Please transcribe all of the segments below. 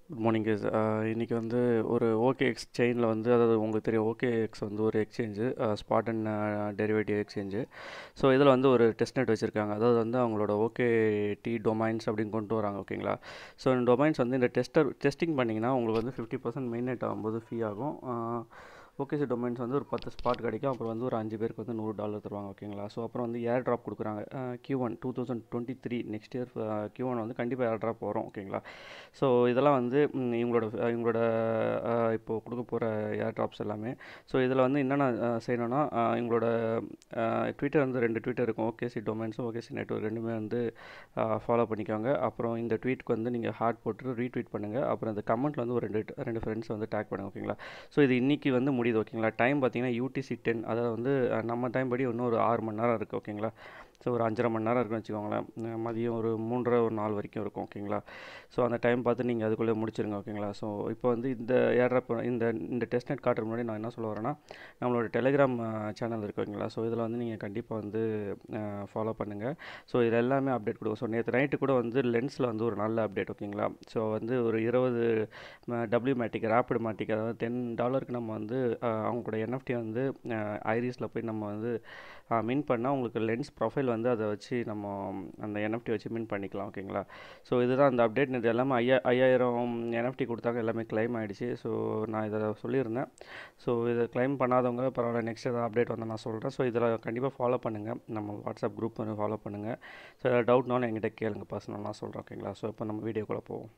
good morning case இன்றைக்கி வந்து ஒரு ஓகே எக்ஸ் செயினில் வந்து அதாவது உங்களுக்கு தெரியும் ஓகே எக்ஸ் வந்து ஒரு exchange spot and derivative exchange so இதில் வந்து ஒரு டெஸ்ட் நெட் வச்சுருக்காங்க அதாவது வந்து அவங்களோட ஓகே டி டொமைன்ஸ் அப்படின்னு கொண்டு வராங்க ஓகேங்களா ஸோ இந்த டொமைன்ஸ் வந்து இந்த டெஸ்டர் டெஸ்டிங் பண்ணிங்கன்னா உங்களுக்கு வந்து ஃபிஃப்டி பர்சன்ட் மெயின் நெட் ஆகும்போது ஃபீ ஆகும் ஓகேசி டொமைன்ஸ் வந்து ஒரு பத்து ஸ்பாட் கிடைக்கும் அப்புறம் வந்து ஒரு அஞ்சு பேருக்கு வந்து நூறு டாலர் தருவாங்க ஓகேங்களா ஸோ அப்புறம் வந்து ஏர் ட்ராப் கொடுக்குறாங்க Q one two thousand twenty three next year Q one வந்து கண்டிப்பாக ஏர் ட்ராப் வரும் ஓகேங்களா ஸோ இதெல்லாம் வந்து ம், இவங்களோட இவங்களோட இப்போது கொடுக்க போகிற ஏர் ட்ராப்ஸ் எல்லாமே ஸோ இதில் வந்து என்னென்ன அஹ், செய்யணும்னா அஹ், இவங்களோட ட்விட்டர் வந்து ரெண்டு ட்விட்டர் இருக்கும் ஓகேசி டொமைன்ஸும் ஓகேசி நெட்ஒர்க் ரெண்டுமே வந்து ஃபாலோ பண்ணிக்கோங்க அப்புறம் இந்த ட்வீட்க்கு வந்து நீங்கள் ஹார்ட் போட்டு ரீட்வீட் பண்ணுங்கள் அப்புறம் இந்த கமெண்ட்டில் வந்து ஒரு ரெண்டு ரெண்டு ஃப்ரெண்ட்ஸ் வந்து டேக் பண்ணுங்க ஓகேங்களா ஸோ இது இன்றைக்கி வந்து முடியுது ஓகேங்களா டைம் பார்த்தீங்கன்னா யூடிசி டென் அதாவது வந்து அஹ், நம்ம டைம் படி இன்னும் ஒரு ஆறு மணி நேரம் இருக்குது ஓகேங்களா ஸோ ஒரு அஞ்சரை மணி நேரம் இருக்குன்னு வச்சுக்கோங்களேன் அஹ், மதியம் ஒரு மூன்றரை ஒரு நாலு வரைக்கும் இருக்கும் ஓகேங்களா ஸோ அந்த டைம் பார்த்து நீங்கள் அதுக்குள்ளே முடிச்சிருங்க ஓகேங்களா ஸோ இப்போ வந்து இந்த ஏர்ட்ராப் இந்த இந்த டெஸ்ட் நெட் காட்டுற முன்னாடி நான் என்ன சொல்ல வரேன்னா நம்மளோட டெலிகிராம் சேனல் இருக்கு ஓகேங்களா ஸோ இதில் வந்து நீங்கள் கண்டிப்பாக வந்து ஃபாலோ பண்ணுங்கள் ஸோ இதில் எல்லாமே அப்டேட் கொடுக்கும் ஸோ நேற்று நைட்டு கூட வந்து லென்ஸில் வந்து ஒரு நல்ல அப்டேட் ஓகேங்களா ஸோ வந்து ஒரு இருபது டபிள்யூ மேட்டிக் ரேப்பிட் மேட்டிக் அதாவது டென் டாலருக்கு நம்ம வந்து அஹ், அவங்களோட என்எஃப்டி வந்து ஐரிஸில் போய் நம்ம வந்து மின் பண்ணால் உங்களுக்கு லென்ஸ் ப்ரொஃபைல் வந்து அதை வச்சு நம்ம அந்த என்எஃப்டி வச்சு மின் பண்ணிக்கலாம் ஓகேங்களா ஸோ இதுதான் அந்த அப்டேட் இது எல்லாமே ஐயா ஐயாயிரம் என்எஃப்டி கொடுத்தாங்க எல்லாமே கிளைம் ஆகிடுச்சு ஸோ நான் இதை சொல்லியிருந்தேன் ஸோ இதை கிளைம் பண்ணாதவங்க பரவாயில்ல நெக்ஸ்ட் ஏதாவது அப்டேட் வந்து நான் சொல்கிறேன் ஸோ இதில் கண்டிப்பாக ஃபாலோ பண்ணுங்கள் நம்ம வாட்ஸ்அப் குரூப் வந்து ஃபாலோ பண்ணுங்கள் ஸோ ஏதாவது டவுட்னாலும் என்கிட்ட கேளுங்க பர்சனலாக நான் சொல்கிறேன் ஓகேங்களா ஸோ இப்போ நம்ம வீடியோக்குள்ளே போவோம்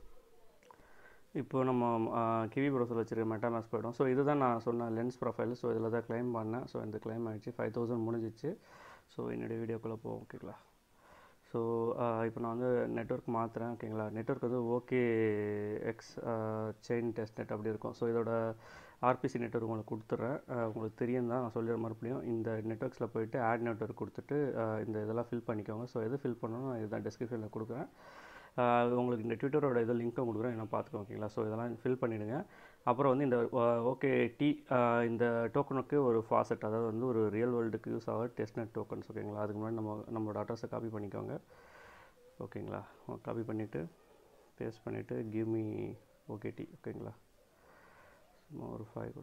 இப்போ நம்ம கிவி ப்ரௌசர் வச்சுருக்க மெட்டாமாஸ் போய்டும் ஸோ இதுதான் நான் சொன்ன லென்ஸ் ப்ரொஃபைல் ஸோ இதில் தான் க்ளைம் பண்ணேன் ஸோ இந்த க்ளைம் ஆகிடுச்சு ஃபைவ் தௌசண்ட் முடிஞ்சிச்சு ஸோ என்னுடைய வீடியோக்குள்ளே போவோம் ஓகேங்களா ஸோ இப்போ நான் வந்து நெட்ஒர்க் மாற்றுறேன் ஓகேங்களா நெட்ஒர்க் வந்து okay X chain test net அப்படி இருக்கும் ஸோ இதோட ஆர்பிசி நெட்ஒர்க் உங்களுக்கு கொடுத்துட்றேன் அஹ், உங்களுக்கு தெரியும் தான் நான் சொல்லிடுற மறுபடியும் இந்த நெட்ஒர்க்ஸில் போயிட்டு ஆட் நெட்ஒர்க் கொடுத்துட்டு அஹ், இந்த இதெல்லாம் ஃபில் பண்ணிக்கோங்க ஸோ எது ஃபில் பண்ணணும் நான் இதுதான் டிஸ்கிரிப்ஷனில் கொடுக்குறேன் ஆஹ் உங்களுக்கு இந்த ட்விட்டரோட இது லிங்க்கும் கொடுக்குறேன் என்ன பார்த்துக்கோங்க ஓகேங்களா ஸோ இதெல்லாம் ஃபில் பண்ணிவிடுங்க அப்புறம் வந்து இந்த ஓகே டி இந்த டோக்கனுக்கு ஒரு ஃபாசெட் அதாவது வந்து ஒரு ரியல் வேர்ல்டுக்கு யூஸ் ஆகிற டெஸ்ட் நெட் டோக்கன்ஸ் ஓகேங்களா அதுக்கு முன்னாடி நம்ம நம்மளோட அட்ரஸை காப்பி பண்ணிக்கோங்க ஓகேங்களா காப்பி பண்ணிவிட்டு பேஸ்ட் பண்ணிவிட்டு கிவ் மீ ஓகே டி ஓகேங்களா சும்மா ஒரு ஃபைவ்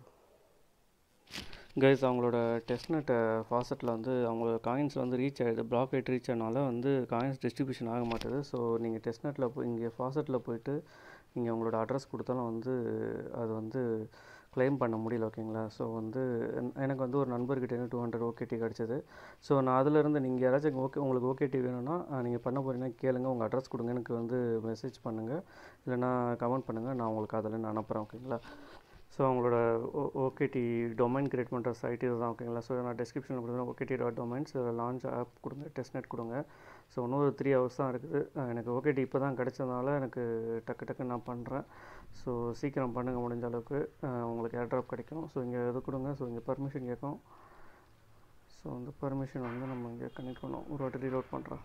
கைஸ் அவங்களோட டெஸ்ட் நெட் ஃபாசெட்டில் வந்து அவங்களோட காயின்ஸ் வந்து ரீச் ஆகிடுது பிளாக் ரேட் ரீச் ஆனால வந்து காயின்ஸ் டிஸ்ட்ரிபியூஷன் ஆக மாட்டுது ஸோ நீங்கள் டெஸ்ட் நெட்டில் போய் இங்கே ஃபாசெட்டில் போயிட்டு நீங்கள் உங்களோட அட்ரஸ் கொடுத்தாலும் வந்து அது வந்து க்ளைம் பண்ண முடியல ஓகேங்களா ஸோ வந்து என்- எனக்கு வந்து ஒரு நண்பர்கிட்ட டூ ஹண்ட்ரட் ஓகேடி கிடச்சிது ஸோ நான் அதிலிருந்து நீங்கள் யாராச்சும் ஓகே உங்களுக்கு ஓகேடி வேணும்னா நீங்கள் பண்ண போகிறீங்கன்னா கேளுங்க உங்கள் அட்ரஸ் கொடுங்க எனக்கு வந்து மெசேஜ் பண்ணுங்கள் இல்லைனா கமெண்ட் பண்ணுங்கள் நான் உங்களுக்கு அதில் நான் அனுப்புகிறேன் ஓகேங்களா ஸோ அவங்களோட ஓகேடி டொமைன் கிரியேட் பண்ணுற சைட் இதுதான் ஓகேங்களா ஸோ நான் டிஸ்கிரிப்ஷனில் கொடுக்குறேன் ஓகேடி டாட் டொமைன்ஸ் இதில் லான்ச் ஆப் கொடுங்க டெஸ்ட் நெட் கொடுங்க ஸோ இன்னும் ஒரு த்ரீ ஹவர்ஸ் தான் இருக்குது அஹ் எனக்கு ஓகேடி இப்போ தான் கிடைச்சதுனால எனக்கு டக்கு டக்குன்னு நான் பண்ணுறேன் ஸோ சீக்கிரம் பண்ணுங்கள் முடிஞ்ச அளவுக்கு அஹ் உங்களுக்கு ஏர்ட்ராப் கிடைக்கும் ஸோ இங்கே இது கொடுங்க ஸோ இங்கே பர்மிஷன் கேட்கும் ஸோ அந்த பர்மிஷன் வந்து நம்ம இங்கே கனெக்ட் பண்ணோம் ஒரு வாட்டி ரீலோட் பண்ணுறேன்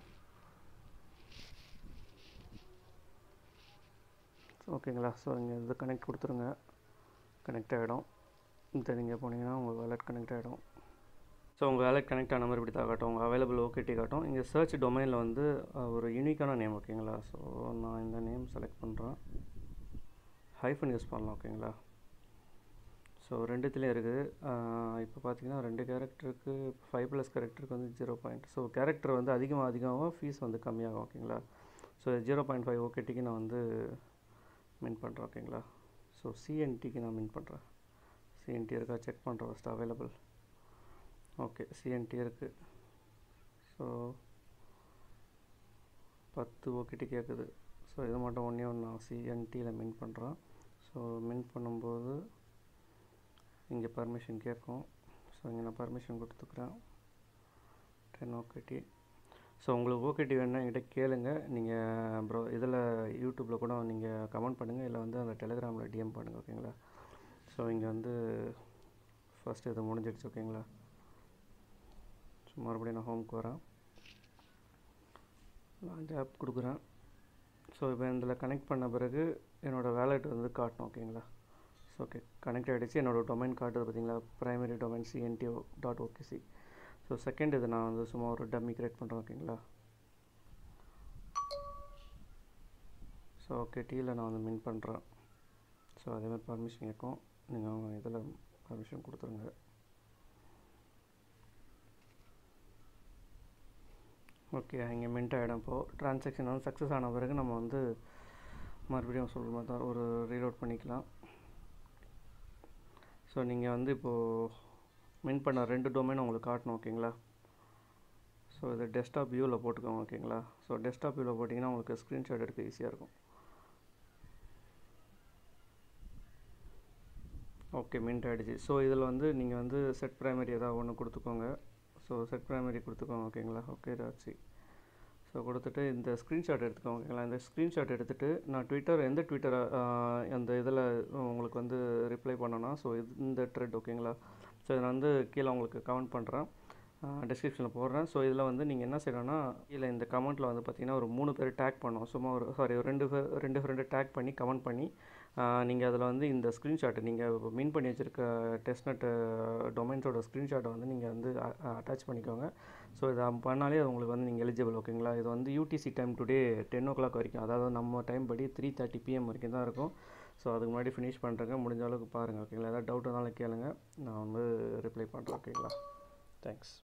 ஓகேங்களா ஸோ இங்கே இது கனெக்ட் கொடுத்துருங்க கனெக்ட் ஆகிடும் இந்த நீங்கள் போனீங்கன்னா உங்கள் வேலட் கனெக்ட் ஆகிடும் ஸோ உங்கள் வேலட் கனெக்ட் ஆன மாதிரி இப்படி தான் காட்டும் உங்கள் அவைலபிள் ஓகேடி காட்டும் இங்கே சர்ச் டொமைனில் வந்து அஹ், ஒரு யூனிக்கான நேம் ஓகேங்களா ஸோ நான் இந்த நேம் செலக்ட் பண்ணுறேன் ஹைஃபன் யூஸ் பண்ணலாம் ஓகேங்களா ஸோ ரெண்டுத்துலேயும் இருக்குது இப்போ பார்த்தீங்கன்னா ரெண்டு கேரக்டருக்கு ஃபைவ் ப்ளஸ் கேரக்டருக்கு வந்து ஜீரோ பாயிண்ட் ஸோ கேரக்டர் வந்து அதிகமாக அதிகமாக ஃபீஸ் வந்து கம்மியாகும் ஓகேங்களா ஸோ ஜீரோ பாயிண்ட் ஃபைவ் ஓகேடிக்கு நான் வந்து மின் பண்ணுறேன் ஓகேங்களா ஸோ சிஎன்டிக்கு நான் மின் பண்ணுறேன் சிஎன்டி இருக்கா செக் பண்ணுறேன் ஃபஸ்ட் அவைலபிள் ஓகே சிஎன்டி இருக்குது ஸோ பத்து ஓகேடி கேட்குது ஸோ இது மட்டும் ஒன்றே ஒன்று நான் சிஎன்டியில் மின் பண்ணுறேன் ஸோ மின் பண்ணும்போது இங்கே பர்மிஷன் கேட்கும் ஸோ இங்கே நான் பர்மிஷன் கொடுத்துக்கிறேன் டென் ஓகேடி ஸோ உங்களுக்கு ஓகேடி வேணும்னா என்கிட்ட கேளுங்க நீங்கள் ப்ரோ இதில் யூடியூப்பில் கூட நீங்கள் கமெண்ட் பண்ணுங்கள் இல்லை வந்து அந்த டெலிகிராமில் டிஎம் பண்ணுங்கள் ஓகேங்களா ஸோ இங்கே வந்து ஃபஸ்ட்டு இது முடிஞ்சிடுச்சு ஓகேங்களா ஸோ மறுபடியும் நான் ஹோம்க்கு வரேன் லான்ச் ஆப் கொடுக்குறேன் ஸோ இப்போ இதில் கனெக்ட் பண்ண பிறகு என்னோடய வேலெட் வந்து காட்டணும் ஓகேங்களா ஸோ ஓகே கனெக்ட் ஆகிடுச்சு என்னோடய டொமைன் காட்டுது பார்த்தீங்களா primary domain CNT dot OKC so second இது நான் வந்து சும்மா ஒரு டம்மி கிரியேட் பண்ணுறேன் ஓகேங்களா ஸோ ஓகே டீயில் நான் வந்து மின் பண்ணுறேன் ஸோ அதேமாதிரி பர்மிஷன் கேட்கும் நீங்கள் இதில் பர்மிஷன் கொடுத்துருங்க ஓகே இங்கே மின்ட் ஆகிடும் இப்போது ட்ரான்சாக்ஷன் வந்து சக்ஸஸ் ஆன பிறகு நம்ம வந்து மறுபடியும் சொல்கிற மாதிரி தான் ஒரு ரீலோட் பண்ணிக்கலாம் ஸோ நீங்கள் வந்து இப்போது மின் பண்ண ரெண்டு டொமைன் உங்களுக்கு காட்டணும் ஓகேங்களா ஸோ இது டெஸ்க்டாப் வியூவில் போட்டுக்கோங்க ஓகேங்களா ஸோ டெஸ்க்டாப் வியூவில் போட்டிங்கன்னா உங்களுக்கு ஸ்க்ரீன்ஷாட் எடுக்க ஈஸியாக இருக்கும் ஓகே மின்ட் ஆகிடுச்சு ஸோ இதில் வந்து நீங்கள் வந்து செட் ப்ரைமரி ஏதாவது ஒன்று கொடுத்துக்கோங்க ஸோ செட் ப்ரைமரி கொடுத்துக்கோங்க ஓகேங்களா ஓகே ராட்சி ஸோ கொடுத்துட்டு இந்த ஸ்க்ரீன்ஷாட் எடுத்துக்கோங்க ஓகேங்களா இந்த ஸ்க்ரீன்ஷாட் எடுத்துகிட்டு நான் ட்விட்டர் எந்த ட்விட்டரை அந்த இதில் உங்களுக்கு வந்து ரிப்ளை பண்ணனா ஸோ இது இந்த த்ரெட் ஓகேங்களா ஸோ இதை வந்து கீழே உங்களுக்கு கமெண்ட் பண்ணுறேன் டிஸ்கிரிப்ஷனில் போடுறேன் ஸோ இதில் வந்து நீங்கள் என்ன செய்யணும்னா கீழே இந்த கமெண்ட்டில் வந்து பார்த்தீங்கன்னா ஒரு மூணு பேர் டேக் பண்ணோம் சும்மா ஒரு சாரி ஒரு ரெண்டு பேர் ரெண்டு ஃப்ரெண்டு டேக் பண்ணி கமெண்ட் பண்ணி நீங்கள் அதில் வந்து இந்த ஸ்க்ரீன்ஷாட் நீங்கள் மீன் பண்ணி வச்சுருக்க டெஸ்ட்நெட் டொமைன்ஸோட ஸ்க்ரீன்ஷாட்டை வந்து நீங்கள் வந்து அட்டாச் பண்ணிக்கோங்க ஸோ இதை பண்ணாலே அது உங்களுக்கு வந்து நீங்கள் எலிஜிபிள் ஓகேங்களா இது வந்து UTC time today ten o'clock வரைக்கும் அதாவது நம்ம டைம் படி த்ரீ தேர்ட்டி பிஎம் வரைக்கும் தான் இருக்கும் ஸோ அதுக்கு முன்னாடி ஃபினிஷ் பண்ணுறேங்க முடிஞ்ச அளவுக்கு பாருங்கள் ஓகேங்களா ஏதாவது டவுட் இருந்தாலும் கேளுங்க நான் வந்து ரிப்ளை பண்ணுறேன் ஓகேங்களா தேங்க்ஸ்